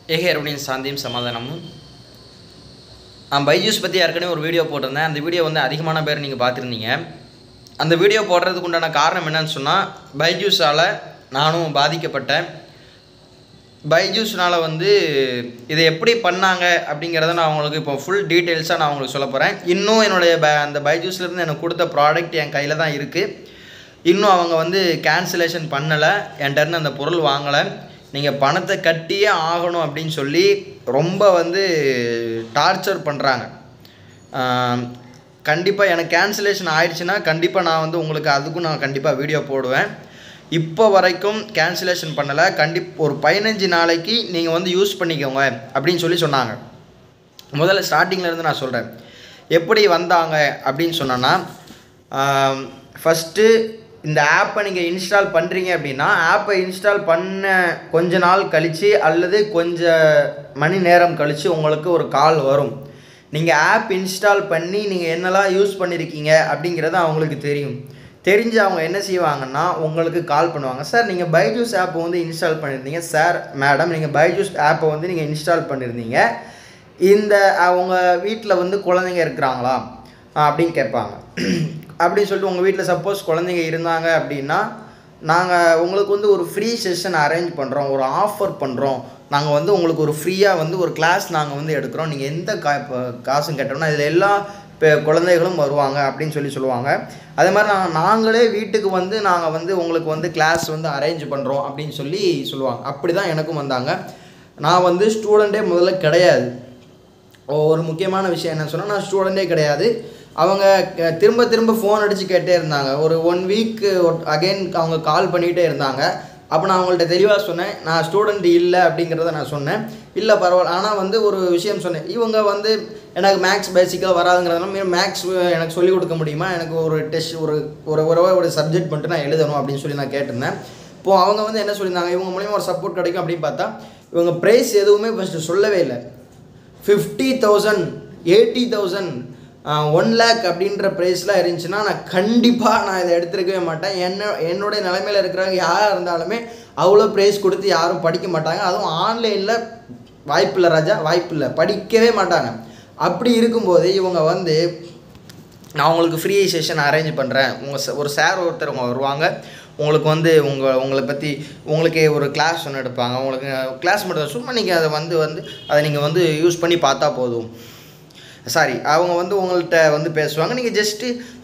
ஏகேருடைய சாந்தியும் சமாதானமும் நான் பைஜூஸ் பற்றி ஏற்கனவே ஒரு வீடியோ போட்டிருந்தேன் அந்த வீடியோ வந்து அதிகமான பேர் நீங்கள் பார்த்துருந்தீங்க அந்த வீடியோ போடுறதுக்கு உண்டான காரணம் என்னன்னு சொன்னால் பைஜூஸால் நானும் பாதிக்கப்பட்டேன் பைஜூஸ்னால் வந்து இதை எப்படி பண்ணாங்க அப்படிங்கிறத நான் உங்களுக்கு இப்போ ஃபுல் டீட்டெயில்ஸாக நான் உங்களுக்கு சொல்ல போகிறேன் இன்னும் என்னுடைய ப அந்த பைஜூஸ்லேருந்து எனக்கு கொடுத்த ப்ராடக்ட் என் கையில் தான் இருக்குது இன்னும் அவங்க வந்து கேன்சலேஷன் பண்ணலை என்கிட்ட அந்த பொருள் வாங்கலை நீங்கள் பணத்தை கட்டியே ஆகணும் அப்படின்னு சொல்லி ரொம்ப வந்து டார்ச்சர் பண்ணுறாங்க கண்டிப்பாக எனக்கு கேன்சலேஷன் ஆயிடுச்சுன்னா கண்டிப்பாக நான் வந்து உங்களுக்கு அதுக்கும் நான் கண்டிப்பாக வீடியோ போடுவேன் இப்போ வரைக்கும் கேன்சலேஷன் பண்ணலை கண்டிப் ஒரு பதினஞ்சு நாளைக்கு நீங்கள் வந்து யூஸ் பண்ணிக்கோங்க அப்படின்னு சொல்லி சொன்னாங்க முதல்ல ஸ்டார்டிங்கில் இருந்து நான் சொல்கிறேன் எப்படி வந்தாங்க அப்படின்னு சொன்னோன்னா ஃபஸ்ட்டு இந்த ஆப்பை நீங்கள் இன்ஸ்டால் பண்ணுறீங்க அப்படின்னா ஆப்பை இன்ஸ்டால் பண்ண கொஞ்ச நாள் கழித்து அல்லது கொஞ்ச மணி நேரம் கழித்து உங்களுக்கு ஒரு கால் வரும் நீங்கள் ஆப் இன்ஸ்டால் பண்ணி நீங்கள் என்னெல்லாம் யூஸ் பண்ணியிருக்கீங்க அப்படிங்கிறது அவங்களுக்கு தெரியும் தெரிஞ்சு அவங்க என்ன செய்வாங்கன்னா உங்களுக்கு கால் பண்ணுவாங்க சார் நீங்கள் பைஜூஸ் ஆப்பை வந்து இன்ஸ்டால் பண்ணியிருந்தீங்க சார் மேடம் நீங்கள் பைஜூஸ் ஆப்பை வந்து நீங்கள் இன்ஸ்டால் பண்ணியிருந்தீங்க இந்த அவங்க வீட்டில் வந்து குழந்தைங்க இருக்கிறாங்களா அப்படின்னு கேட்பாங்க அப்படின்னு சொல்லிட்டு உங்கள் வீட்டில் சப்போஸ் குழந்தைங்க இருந்தாங்க அப்படின்னா நாங்கள் உங்களுக்கு வந்து ஒரு ஃப்ரீ செஷன் அரேஞ்ச் பண்ணுறோம் ஒரு ஆஃபர் பண்ணுறோம் நாங்கள் வந்து உங்களுக்கு ஒரு ஃப்ரீயாக வந்து ஒரு கிளாஸ் நாங்கள் வந்து எடுக்கிறோம் நீங்கள் எந்த கா இப்போ காசும் கட்டணும்னா இதில் எல்லா இப்போ குழந்தைகளும் வருவாங்க அப்படின்னு சொல்லி சொல்லுவாங்க அதே மாதிரி நாங்கள் நாங்களே வீட்டுக்கு வந்து நாங்கள் வந்து உங்களுக்கு வந்து கிளாஸ் வந்து அரேஞ்ச் பண்ணுறோம் அப்படின்னு சொல்லி சொல்லுவாங்க அப்படி தான் எனக்கும் வந்தாங்க நான் வந்து ஸ்டூடெண்ட்டே முதல்ல கிடையாது ஒரு முக்கியமான விஷயம் என்ன சொன்னால் நான் ஸ்டூடெண்ட்டே கிடையாது அவங்க திரும்ப திரும்ப ஃபோன் அடித்து கேட்டே இருந்தாங்க ஒரு ஒன் வீக் அகைன் அவங்க கால் பண்ணிகிட்டே இருந்தாங்க அப்போ நான் அவங்கள்ட்ட தெளிவாக சொன்னேன் நான் ஸ்டூடெண்ட் இல்லை அப்படிங்கிறத நான் சொன்னேன் இல்லை பரவாயில்ல ஆனால் வந்து ஒரு விஷயம் சொன்னேன் இவங்க வந்து எனக்கு மேக்ஸ் பேசிக்காக வராதுங்கிறதுனால மேக்ஸ் எனக்கு சொல்லிக் கொடுக்க முடியுமா எனக்கு ஒரு டெஸ்ட் ஒரு ஒரு ஒரு ஒரு சப்ஜெக்ட் மட்டும் நான் எழுதணும் அப்படின்னு சொல்லி நான் கேட்டிருந்தேன் இப்போது அவங்க வந்து என்ன சொல்லியிருந்தாங்க இவங்க மூலியமாக ஒரு சப்போர்ட் கிடைக்கும் அப்படின்னு பார்த்தா இவங்க ப்ரைஸ் எதுவுமே ஃபஸ்ட்டு சொல்லவே இல்லை fifty thousand eighty thousand one lakh அப்படின்ற ப்ரைஸ்லாம் இருந்துச்சுன்னா நான் கண்டிப்பாக நான் இதை எடுத்துருக்கவே மாட்டேன் என்ன என்னுடைய நிலைமையில் இருக்கிறவங்க யாராக இருந்தாலுமே அவ்வளோ ப்ரைஸ் கொடுத்து யாரும் படிக்க மாட்டாங்க அதுவும் ஆன்லைனில் வாய்ப்பில்லை ராஜா வாய்ப்பில்லை படிக்கவே மாட்டாங்க அப்படி இருக்கும்போது இவங்க வந்து நான் உங்களுக்கு ஃப்ரீ செஷன் அரேஞ்ச் பண்ணுறேன் உங்கள் ஒரு சார் ஒருத்தர் வருவாங்க உங்களுக்கு வந்து உங்கள் உங்களை பற்றி உங்களுக்கே ஒரு கிளாஸ் ஒன்று எடுப்பாங்க உங்களுக்கு கிளாஸ் மட்டும் சும்மா நீங்கள் அதை வந்து வந்து அதை நீங்கள் வந்து யூஸ் பண்ணி பார்த்தா போதும் சாரி அவங்க வந்து உங்கள்கிட்ட வந்து பேசுவாங்க நீங்கள் ஜஸ்ட்டு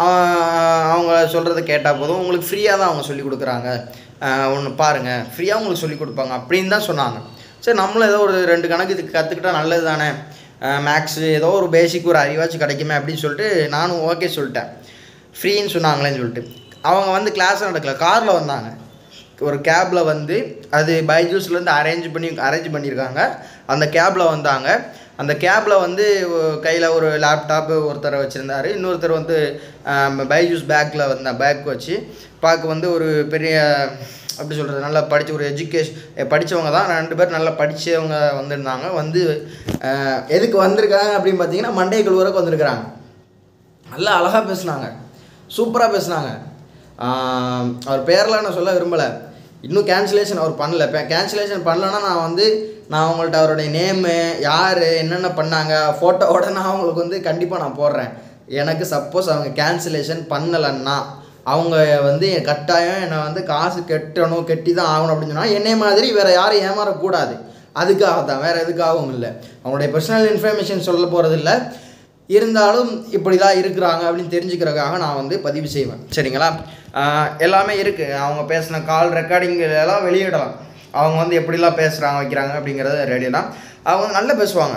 அவங்க சொல்கிறத கேட்டால் போதும் உங்களுக்கு ஃப்ரீயாக தான் அவங்க சொல்லி கொடுக்குறாங்க ஒன்று பாருங்கள் ஃப்ரீயாக உங்களுக்கு சொல்லி கொடுப்பாங்க அப்படின்னு தான் சொன்னாங்க சரி நம்மளும் ஏதோ ஒரு ரெண்டு கணக்கு இதுக்கு கற்றுக்கிட்டா நல்லது தானே மேக்ஸு ஏதோ ஒரு பேசிக் ஒரு அறிவாச்சும் கிடைக்குமே அப்படின்னு சொல்லிட்டு நானும் ஓகே சொல்லிட்டேன் ஃப்ரீன்னு சொன்னாங்களேன்னு சொல்லிட்டு அவங்க வந்து கிளாஸ் நடக்கல காரில் வந்தாங்க ஒரு கேபில் வந்து அது பைஜூஸ்லேருந்து அரேஞ்ச் பண்ணி அரேஞ்ச் பண்ணியிருக்காங்க அந்த கேபில் வந்தாங்க அந்த கேபில் வந்து கையில் ஒரு லேப்டாப்பு ஒருத்தர் வச்சுருந்தார் இன்னொருத்தர் வந்து பைஜூஸ் பேக்கில் வந்த பேக் வச்சு பார்க்க வந்து ஒரு பெரிய அப்படி சொல்கிறது நல்லா படித்த ஒரு எஜுகேஷன் படித்தவங்க தான் ரெண்டு பேர் நல்லா படித்தவங்க வந்திருந்தாங்க வந்து எதுக்கு வந்திருக்காங்க அப்படின்னு பார்த்தீங்கன்னா மண்டே கழுவுறக்கு வந்திருக்கிறாங்க நல்லா அழகாக பேசுனாங்க சூப்பராக பேசுனாங்க அவர் பேரெலாம் நான் சொல்ல விரும்பலை இன்னும் கேன்சலேஷன் அவர் பண்ணல இப்போ கேன்சலேஷன் பண்ணலன்னா நான் வந்து நான் அவங்கள்ட்ட அவருடைய நேமு யார் என்னென்ன பண்ணாங்க ஃபோட்டோவோட நான் அவங்களுக்கு வந்து கண்டிப்பாக நான் போடுறேன் எனக்கு சப்போஸ் அவங்க கேன்சலேஷன் பண்ணலைன்னா அவங்க வந்து கட்டாயம் என்னை வந்து காசு கட்டணும் கட்டி தான் ஆகணும் அப்படின்னு சொன்னால் என்னை மாதிரி வேறு யாரும் ஏமாறக்கூடாது அதுக்காக தான் வேறு எதுக்காகவும் இல்லை அவங்களுடைய பர்சனல் இன்ஃபர்மேஷன் சொல்ல போகிறது இல்லை இருந்தாலும் இப்படி தான் இருக்கிறாங்க அப்படின்னு தெரிஞ்சுக்கிறதுக்காக நான் வந்து பதிவு செய்வேன் சரிங்களா எல்லாமே இருக்குது அவங்க பேசின கால் ரெக்கார்டிங் எல்லாம் வெளியிடலாம் அவங்க வந்து எப்படிலாம் பேசுகிறாங்க வைக்கிறாங்க அப்படிங்கிறத ரெடியெல்லாம் அவங்க வந்து நல்லா பேசுவாங்க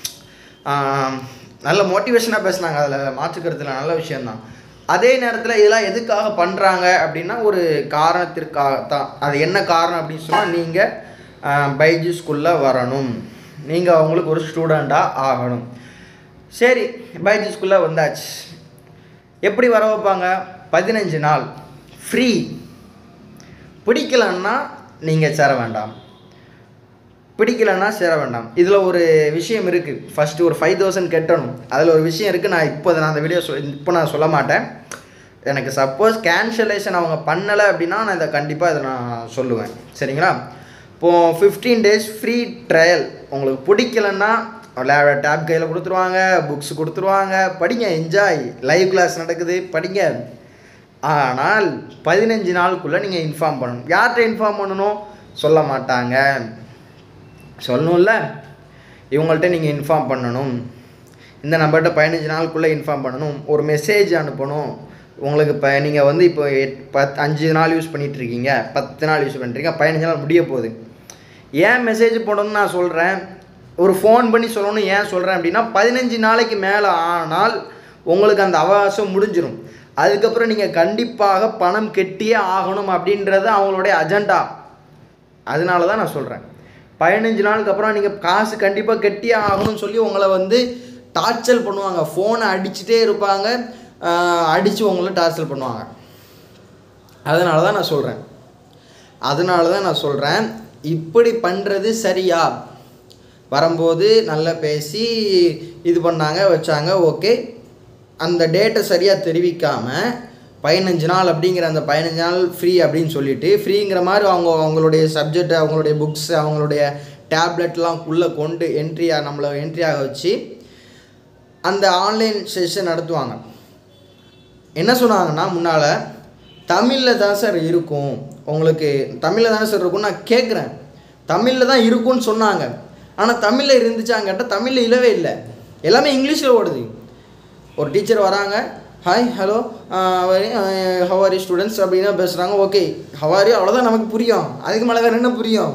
நல்ல மோட்டிவேஷனாக பேசுனாங்க அதில் மாற்றுக்கிறதுல நல்ல விஷயந்தான் அதே நேரத்தில் இதெல்லாம் எதுக்காக பண்ணுறாங்க அப்படின்னா ஒரு காரணத்திற்காக தான் அது என்ன காரணம் அப்படின்னு சொன்னால் நீங்கள் பைஜூஸ்குள்ளே வரணும் நீங்கள் அவங்களுக்கு ஒரு ஸ்டூடெண்ட்டாக ஆகணும் சரி பைஜூஸ்குள்ளே வந்தாச்சு எப்படி வர வைப்பாங்க பதினஞ்சு நாள் ஃப்ரீ பிடிக்கலன்னா நீங்கள் சேர வேண்டாம் பிடிக்கலன்னா சேர வேண்டாம் இதில் ஒரு விஷயம் இருக்குது ஃபஸ்ட்டு ஒரு ஃபைவ் தௌசண்ட் கட்டணும் அதில் ஒரு விஷயம் இருக்குது நான் இப்போ நான் அந்த வீடியோ சொல் இப்போ நான் சொல்ல மாட்டேன் எனக்கு சப்போஸ் கேன்சலேஷன் அவங்க பண்ணலை அப்படின்னா நான் இதை கண்டிப்பாக இதை நான் சொல்லுவேன் சரிங்களா இப்போது ஃபிஃப்டீன் டேஸ் ஃப்ரீ ட்ரையல் உங்களுக்கு பிடிக்கலன்னா டேப் கையில் கொடுத்துருவாங்க புக்ஸ் கொடுத்துருவாங்க படிங்க என்ஜாய் லைவ் கிளாஸ் நடக்குது படிங்க ஆனால் பதினஞ்சு நாளுக்குள்ளே நீங்கள் இன்ஃபார்ம் பண்ணணும் யார்கிட்ட இன்ஃபார்ம் பண்ணணும் சொல்ல மாட்டாங்க சொல்லணும்ல இவங்கள்ட்ட நீங்கள் இன்ஃபார்ம் பண்ணணும் இந்த நம்பர்கிட்ட பதினஞ்சு நாளுக்குள்ளே இன்ஃபார்ம் பண்ணணும் ஒரு மெசேஜ் அனுப்பணும் உங்களுக்கு இப்போ நீங்கள் வந்து இப்போ எட் பத் அஞ்சு நாள் யூஸ் பண்ணிட்டு இருக்கீங்க பத்து நாள் யூஸ் பண்ணுறீங்க பதினஞ்சு நாள் முடிய போகுது ஏன் மெசேஜ் போடணும்னு நான் சொல்கிறேன் ஒரு ஃபோன் பண்ணி சொல்லணும் ஏன் சொல்கிறேன் அப்படின்னா பதினஞ்சு நாளைக்கு மேலே ஆனால் உங்களுக்கு அந்த அவகாசம் முடிஞ்சிடும் அதுக்கப்புறம் நீங்கள் கண்டிப்பாக பணம் கெட்டியே ஆகணும் அப்படின்றது அவங்களுடைய அஜெண்டா அதனால தான் நான் சொல்கிறேன் பதினஞ்சு நாளுக்கு அப்புறம் நீங்கள் காசு கண்டிப்பாக கெட்டியே ஆகணும்னு சொல்லி உங்களை வந்து டார்ச்சல் பண்ணுவாங்க ஃபோனை அடிச்சுட்டே இருப்பாங்க அடித்து உங்களை டார்ச்சல் பண்ணுவாங்க அதனால தான் நான் சொல்கிறேன் அதனால தான் நான் சொல்கிறேன் இப்படி பண்ணுறது சரியா வரும்போது நல்லா பேசி இது பண்ணாங்க வச்சாங்க ஓகே அந்த டேட்டை சரியாக தெரிவிக்காமல் பதினஞ்சு நாள் அப்படிங்கிற அந்த பதினஞ்சு நாள் ஃப்ரீ அப்படின்னு சொல்லிட்டு ஃப்ரீங்கிற மாதிரி அவங்க அவங்களுடைய சப்ஜெக்ட் அவங்களுடைய புக்ஸ் அவங்களுடைய டேப்லெட்லாம் உள்ளே கொண்டு என்ட்ரியாக நம்மளை என்ட்ரியாக வச்சு அந்த ஆன்லைன் செஷன் நடத்துவாங்க என்ன சொன்னாங்கன்னா முன்னால் தமிழில் தான் சார் இருக்கும் உங்களுக்கு தமிழில் தானே சார் இருக்கும் நான் கேட்குறேன் தமிழில் தான் இருக்கும்னு சொன்னாங்க ஆனால் தமிழில் இருந்துச்சான்னு கேட்டால் தமிழில் இல்லவே இல்லை எல்லாமே இங்கிலீஷில் ஓடுது ஒரு டீச்சர் வராங்க ஹாய் ஹலோ ஹவாரி ஸ்டூடெண்ட்ஸ் அப்படின்னா பேசுகிறாங்க ஓகே ஹவாரி அவ்வளோதான் நமக்கு புரியும் அதுக்கு மேலே வேறு என்ன புரியும்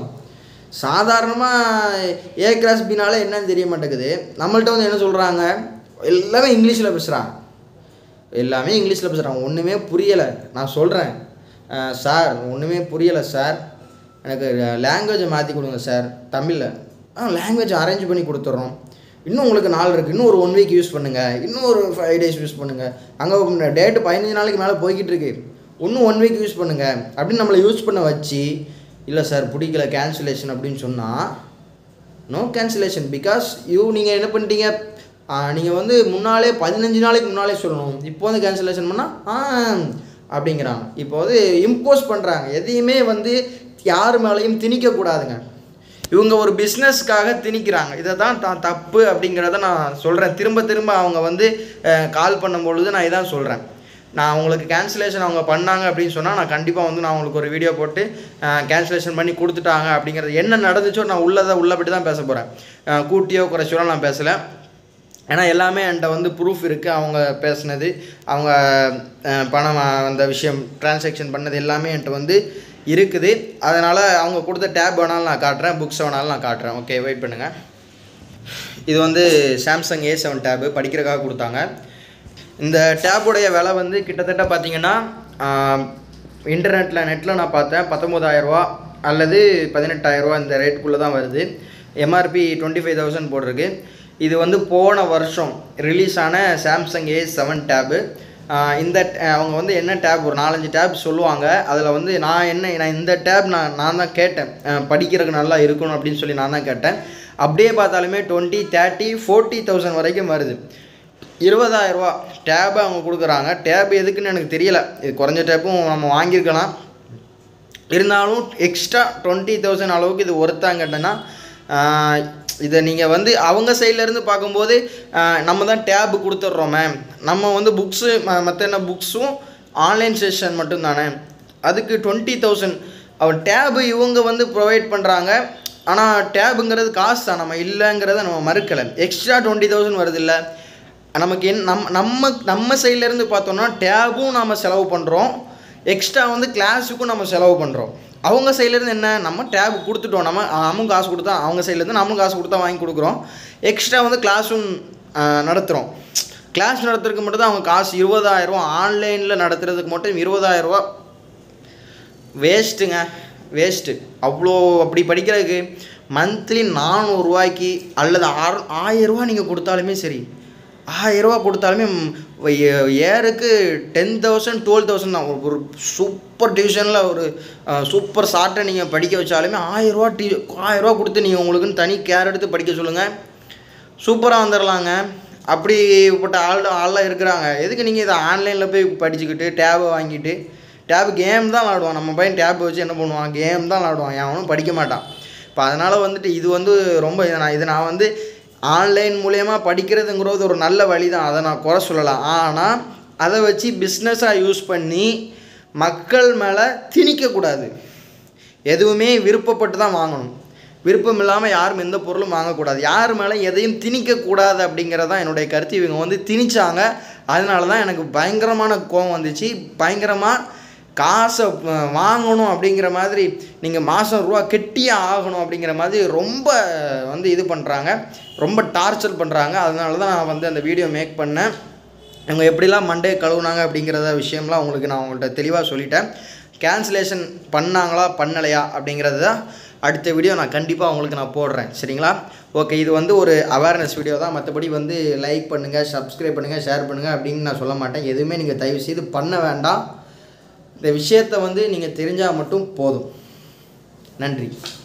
சாதாரணமாக ஏ கிளாஸ் பினாலே என்னன்னு தெரிய மாட்டேங்குது நம்மள்ட்ட வந்து என்ன சொல்கிறாங்க எல்லாமே இங்கிலீஷில் பேசுகிறாங்க எல்லாமே இங்கிலீஷில் பேசுகிறாங்க ஒன்றுமே புரியலை நான் சொல்கிறேன் சார் ஒன்றுமே புரியலை சார் எனக்கு லாங்குவேஜை மாற்றி கொடுங்க சார் தமிழில் ஆ லாங்குவேஜ் அரேஞ்ச் பண்ணி கொடுத்துட்றோம் இன்னும் உங்களுக்கு நாள் இருக்குது இன்னும் ஒரு ஒன் வீக் யூஸ் பண்ணுங்கள் இன்னும் ஒரு ஃபைவ் டேஸ் யூஸ் பண்ணுங்கள் அங்கே டேட்டு பதினஞ்சு நாளைக்கு மேலே போய்கிட்டு இருக்கு இன்னும் ஒன் வீக் யூஸ் பண்ணுங்கள் அப்படின்னு நம்மளை யூஸ் பண்ண வச்சு இல்லை சார் பிடிக்கல கேன்சலேஷன் அப்படின்னு சொன்னால் நோ கேன்சலேஷன் பிகாஸ் யூ நீங்கள் என்ன பண்ணிட்டீங்க நீங்கள் வந்து முன்னாலே பதினஞ்சு நாளைக்கு முன்னாலே சொல்லணும் இப்போ வந்து கேன்சலேஷன் பண்ணால் ஆ அப்படிங்கிறாங்க இப்போ வந்து இம்போஸ் பண்ணுறாங்க எதையுமே வந்து யார் மேலேயும் திணிக்கக்கூடாதுங்க இவங்க ஒரு பிஸ்னஸ்க்காக திணிக்கிறாங்க இதை தான் தான் தப்பு அப்படிங்கிறத நான் சொல்கிறேன் திரும்ப திரும்ப அவங்க வந்து கால் பண்ணும்பொழுது நான் இதான் சொல்கிறேன் நான் அவங்களுக்கு கேன்சலேஷன் அவங்க பண்ணாங்க அப்படின்னு சொன்னால் நான் கண்டிப்பாக வந்து நான் அவங்களுக்கு ஒரு வீடியோ போட்டு கேன்சலேஷன் பண்ணி கொடுத்துட்டாங்க அப்படிங்கிறது என்ன நடந்துச்சோ நான் உள்ளதை உள்ளபடி தான் பேச போகிறேன் கூட்டியோ குறைச்சியோ நான் பேசலை ஏன்னா எல்லாமே என்கிட்ட வந்து ப்ரூஃப் இருக்குது அவங்க பேசுனது அவங்க பணம் அந்த விஷயம் டிரான்சாக்ஷன் பண்ணது எல்லாமே என்கிட்ட வந்து இருக்குது அதனால் அவங்க கொடுத்த டேப் வேணாலும் நான் காட்டுறேன் புக்ஸ் வேணாலும் நான் காட்டுறேன் ஓகே வெயிட் பண்ணுங்கள் இது வந்து சாம்சங் ஏ செவன் டேபு படிக்கிறதுக்காக கொடுத்தாங்க இந்த டேபுடைய விலை வந்து கிட்டத்தட்ட பார்த்தீங்கன்னா இன்டர்நெட்டில் நெட்டில் நான் பார்த்தேன் பத்தொம்போதாயிரரூவா அல்லது பதினெட்டாயிரரூவா இந்த ரேட்டுக்குள்ளே தான் வருது எம்ஆர்பி டுவெண்ட்டி ஃபைவ் தௌசண்ட் போட்டிருக்கு இது வந்து போன வருஷம் ரிலீஸ் ஆன சாம்சங் ஏ செவன் டேபு இந்த அவங்க வந்து என்ன டேப் ஒரு நாலஞ்சு டேப் சொல்லுவாங்க அதில் வந்து நான் என்ன நான் இந்த டேப் நான் நான் தான் கேட்டேன் படிக்கிறதுக்கு நல்லா இருக்கணும் அப்படின்னு சொல்லி நான் தான் கேட்டேன் அப்படியே பார்த்தாலுமே டுவெண்ட்டி தேர்ட்டி ஃபோர்ட்டி தௌசண்ட் வரைக்கும் வருது இருபதாயிரரூவா டேபை அவங்க கொடுக்குறாங்க டேப் எதுக்குன்னு எனக்கு தெரியல இது குறைஞ்ச டேப்பும் நம்ம வாங்கியிருக்கலாம் இருந்தாலும் எக்ஸ்ட்ரா டுவெண்ட்டி தௌசண்ட் அளவுக்கு இது ஒருத்தாங்க கேட்டேன்னா இதை நீங்கள் வந்து அவங்க சைட்லேருந்து பார்க்கும்போது நம்ம தான் டேப் கொடுத்துட்றோமே நம்ம வந்து புக்ஸு மற்ற என்ன புக்ஸும் ஆன்லைன் செஷன் மட்டும்தானே அதுக்கு டுவெண்ட்டி தௌசண்ட் அவன் டேபு இவங்க வந்து ப்ரொவைட் பண்ணுறாங்க ஆனால் டேபுங்கிறது காசு தான் நம்ம இல்லைங்கிறத நம்ம மறுக்கலை எக்ஸ்ட்ரா டுவெண்ட்டி தௌசண்ட் வருது இல்லை நமக்கு என் நம் நம்ம நம்ம சைட்லேருந்து பார்த்தோம்னா டேபும் நம்ம செலவு பண்ணுறோம் எக்ஸ்ட்ரா வந்து கிளாஸுக்கும் நம்ம செலவு பண்ணுறோம் அவங்க சைட்லேருந்து என்ன நம்ம டேப் கொடுத்துட்டோம் நம்ம நம்மளும் காசு கொடுத்தா அவங்க சைட்லேருந்து நம்மளும் காசு கொடுத்தா வாங்கி கொடுக்குறோம் எக்ஸ்ட்ரா வந்து கிளாஸும் நடத்துகிறோம் கிளாஸ் நடத்துறதுக்கு மட்டும் தான் அவங்க காசு இருபதாயிரரூவா ஆன்லைனில் நடத்துறதுக்கு மட்டும் இருபதாயிரரூவா வேஸ்ட்டுங்க வேஸ்ட்டு அவ்வளோ அப்படி படிக்கிறதுக்கு மந்த்லி நானூறுரூவாய்க்கு அல்லது ஆறு ஆயிரரூவா நீங்கள் கொடுத்தாலுமே சரி ஆயிரரூவா கொடுத்தாலுமே ஏருக்கு டென் தௌசண்ட் டுவெல் தௌசண்ட் தான் ஒரு சூப்பர் டியூஷனில் ஒரு சூப்பர் ஷார்ட்டை நீங்கள் படிக்க வச்சாலுமே ஆயிரரூவா டி ஆயிரரூவா கொடுத்து நீங்கள் உங்களுக்குன்னு தனி கேர் எடுத்து படிக்க சொல்லுங்கள் சூப்பராக வந்துடலாங்க அப்படிப்பட்ட ஆள் ஆள்லாம் இருக்கிறாங்க எதுக்கு நீங்கள் இதை ஆன்லைனில் போய் படிச்சுக்கிட்டு டேபை வாங்கிட்டு டேப் கேம் தான் விளாடுவான் நம்ம பையன் டேப் வச்சு என்ன பண்ணுவான் கேம் தான் விளாடுவான் அவனும் படிக்க மாட்டான் இப்போ அதனால் வந்துட்டு இது வந்து ரொம்ப இது நான் இது நான் வந்து ஆன்லைன் மூலயமா படிக்கிறதுங்கிறது ஒரு நல்ல வழி தான் அதை நான் குறை சொல்லலாம் ஆனால் அதை வச்சு பிஸ்னஸாக யூஸ் பண்ணி மக்கள் மேலே திணிக்கக்கூடாது எதுவுமே விருப்பப்பட்டு தான் வாங்கணும் விருப்பம் இல்லாமல் யாரும் எந்த பொருளும் வாங்கக்கூடாது யார் மேலே எதையும் திணிக்கக்கூடாது அப்படிங்கிறது தான் என்னுடைய கருத்து இவங்க வந்து திணிச்சாங்க அதனால தான் எனக்கு பயங்கரமான கோவம் வந்துச்சு பயங்கரமாக காசை அஹ், வாங்கணும் அப்படிங்கிற மாதிரி நீங்கள் மாதம் ரூபா கெட்டியே ஆகணும் அப்படிங்கிற மாதிரி ரொம்ப வந்து இது பண்ணுறாங்க ரொம்ப டார்ச்சர் பண்ணுறாங்க அதனால தான் நான் வந்து அந்த வீடியோ மேக் பண்ணேன் இவங்க எப்படிலாம் மண்டே கழுவுனாங்க அப்படிங்கிறத விஷயம்லாம் உங்களுக்கு நான் உங்கள்கிட்ட தெளிவாக சொல்லிட்டேன் கேன்சலேஷன் பண்ணாங்களா பண்ணலையா அப்படிங்கிறது தான் அடுத்த வீடியோ நான் கண்டிப்பாக உங்களுக்கு நான் போடுறேன் சரிங்களா ஓகே இது வந்து ஒரு அவேர்னஸ் வீடியோ தான் மற்றபடி வந்து லைக் பண்ணுங்கள் சப்ஸ்கிரைப் பண்ணுங்கள் ஷேர் பண்ணுங்கள் அப்படின்னு நான் சொல்ல மாட்டேன் எதுவுமே நீங்கள் தயவு செய்து பண்ண வேண்டாம் இந்த விஷயத்தை வந்து நீங்கள் தெரிஞ்சால் மட்டும் போதும் நன்றி